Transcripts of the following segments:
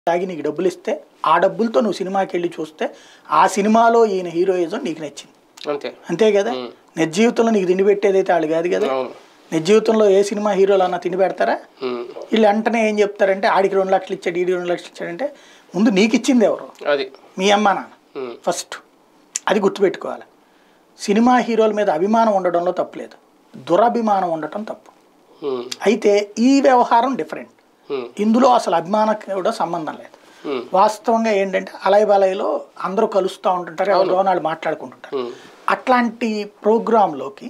తాగి నీకు డబ్బులు ఇస్తే ఆ డబ్బులతో నువ్వు సినిమాకి వెళ్ళి చూస్తే ఆ సినిమాలో ఈయన హీరోయిజం నీకు నచ్చింది అంతే అంతే కదా నిజ జీవితంలో నీకు తిండి పెట్టేదైతే వాళ్ళు కాదు కదా అవును నిజ జీవితంలో ఏ సినిమా హీరోలు అన్నా తిండి పెడతారా ఉమ్. వీళ్ళు వెంటనే ఏం చెప్తారంటే ఆడికి రెండు లక్షలు ఇచ్చాడు ఈడికి రెండు లక్షలు ఇచ్చాడంటే ముందు నీకు ఇచ్చింది ఎవరు అది మీ అమ్మ నాన్న ఉమ్. ఫస్ట్ అది గుర్తుపెట్టుకోవాలి సినిమా హీరోల మీద అభిమానం ఉండడంలో తప్పులేదు దురభిమానం ఉండటం తప్పు ఉమ్. అయితే ఈ వ్యవహారం డిఫరెంట్ ఉమ్. ఇందులో అసలు అభిమానం కూడా సంబంధం లేదు ఉమ్. వాస్తవంగా ఏంటంటే అలయ బలయలో అందరూ కలుస్తూ ఉంటుంటారు ఎవరితో వాళ్ళు మాట్లాడుకుంటుంటారు ఉమ్. అట్లాంటి ప్రోగ్రాంలోకి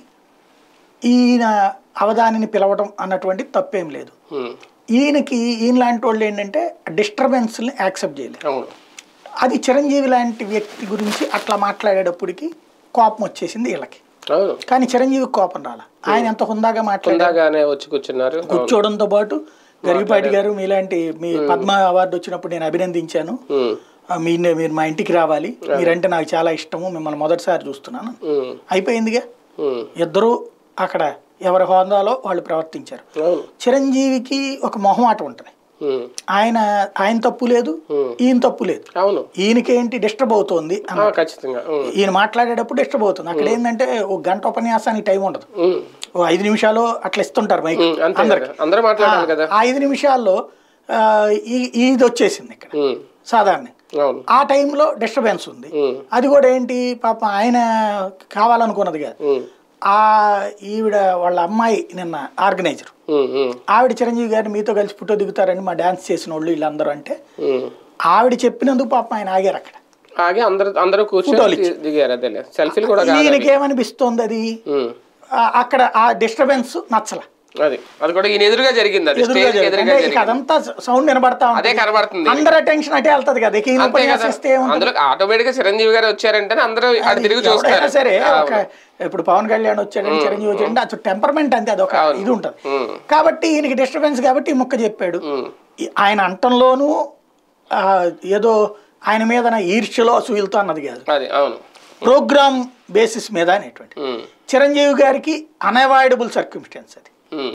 ఈయన అవధానిని పిలవడం అన్నటువంటి తప్పేం లేదు ఉమ్. ఈయనకి ఈయన లాంటి వాళ్ళు ఏంటంటే డిస్టర్బెన్స్ని యాక్సెప్ట్ చేయలేరు అవును అది చిరంజీవి లాంటి వ్యక్తి గురించి అట్లా మాట్లాడేటప్పటికి కోపం వచ్చేసింది వీళ్ళకి అవును కానీ చిరంజీవికి కోపం రాల ఆయన ఎంత హుందాగా మాట్లాడారు కుందాగానే వచ్చి కూర్చున్నారు అవును. కూర్చోవడంతో పాటు గరిపాటి గారు మీలాంటి మీ పద్మ అవార్డు వచ్చినప్పుడు నేను అభినందించాను ఉమ్. ఆ, మీ మీరు మా ఇంటికి రావాలి మీరంటే నాకు చాలా ఇష్టము మిమ్మల్ని మొదటిసారి చూస్తున్నాను ఉమ్. అయిపోయిందిగా ఉమ్. ఇద్దరూ అక్కడ ఎవరి హోదాలో వాళ్ళు ప్రవర్తించారు అవును చిరంజీవికి ఒక మొహమాటం ఉంటుంది ఉమ్. ఆయన ఆయన తప్పు లేదు ఈయన తప్పు లేదు అవును ఈయనకేంటి డిస్టర్బ్ అవుతోంది ఆ, అన్న ఖచ్చితంగా ఉమ్. ఈయన మాట్లాడేటప్పుడు డిస్టర్బ్ అవుతుంది అక్కడ ఏంటంటే ఒక గంట ఉపన్యాసానికి టైం ఉండదు ఉమ్. ఓ ఐదు నిమిషాలు అట్లా ఇస్తుంటారు మైక్ ఉమ్. అంతే కదా అందరూ మాట్లాడాలి కదా ఆ ఐదు నిమిషాల్లో ఆ, ఈ- ఇది వచ్చేసింది ఇక్కడ ఉమ్. సాధారణ అవును ఆ టైంలో డిస్టర్బెన్స్ ఉంది ఉమ్. అది కూడా ఏంటి పాప ఆయన కావాలనుకున్నది కాదు ఉమ్. ఆ ఈవిడ వాళ్ళ అమ్మాయి నిన్న ఆర్గనైజర్ ఉమ్. ఉమ్. ఆవిడ చిరంజీవి గారిని మీతో కలిసి ఫోటో దిగుతారని మా డాన్స్ చేసిన వాళ్ళు వీళ్ళందరూ అంటే ఉమ్. ఆవిడ చెప్పినందుకు పాపం ఆయన ఆగారు అక్కడ ఆగి అందరూ అందరూ కూర్చొని ది- దిగారు అదేలే సెల్ఫీలు కూడా కాదు అవి. ఈయనకేమనిపిస్తోంది అది ఉమ్. ఆ, అక్కడ ఆ డిస్టర్బెన్స్ నచ్చల అది అది కూడా ఈయన ఎదురుగా జరిగింది అది ఎదురుగా స్టేజ్ జరిగింది. ఎదురుగా అంటే ఇక జరిగింది అదంతా సౌండ్ వినబడతా అదే ఉంటుంది కనబడుతుంది అందరి అటెన్షన్ అటే వెళ్తది కదా ఇక ఈయన అంతే కదా ఉపన్యాసిస్తే ఏముంటుంది? అందులో ఆటోమేటిక్ గా చిరంజీవి గారు వచ్చారంటే అందరూ అటు తిరిగి ఎవడైనా చూస్తారు సరే ఆ, ఒక ఇప్పుడు పవన్ కళ్యాణ్ వచ్చాడంటే చిరంజీవి వచ్చాడంటే అది టెంపర్మెంట్ అంతే అదొక ఇది ఉంటుంది ఉమ్. కాబట్టి ఈయనకి డిస్టర్బెన్స్ కాబట్టి ఈ ముక్క చెప్పాడు ఉమ్. ఈ- ఆయన అంటంలోనూ ఆ, ఏదో ఆయన మీద నా ఈర్ష్యలో అసూయలతో అన్నది కాదు అది అవును ప్రోగ్రామ్ బేసిస్ మీద అనేటువంటి ఉమ్. చిరంజీవి గారికి అన్అవాయిడబుల్ సర్క్యూమ్స్టెన్స్ అది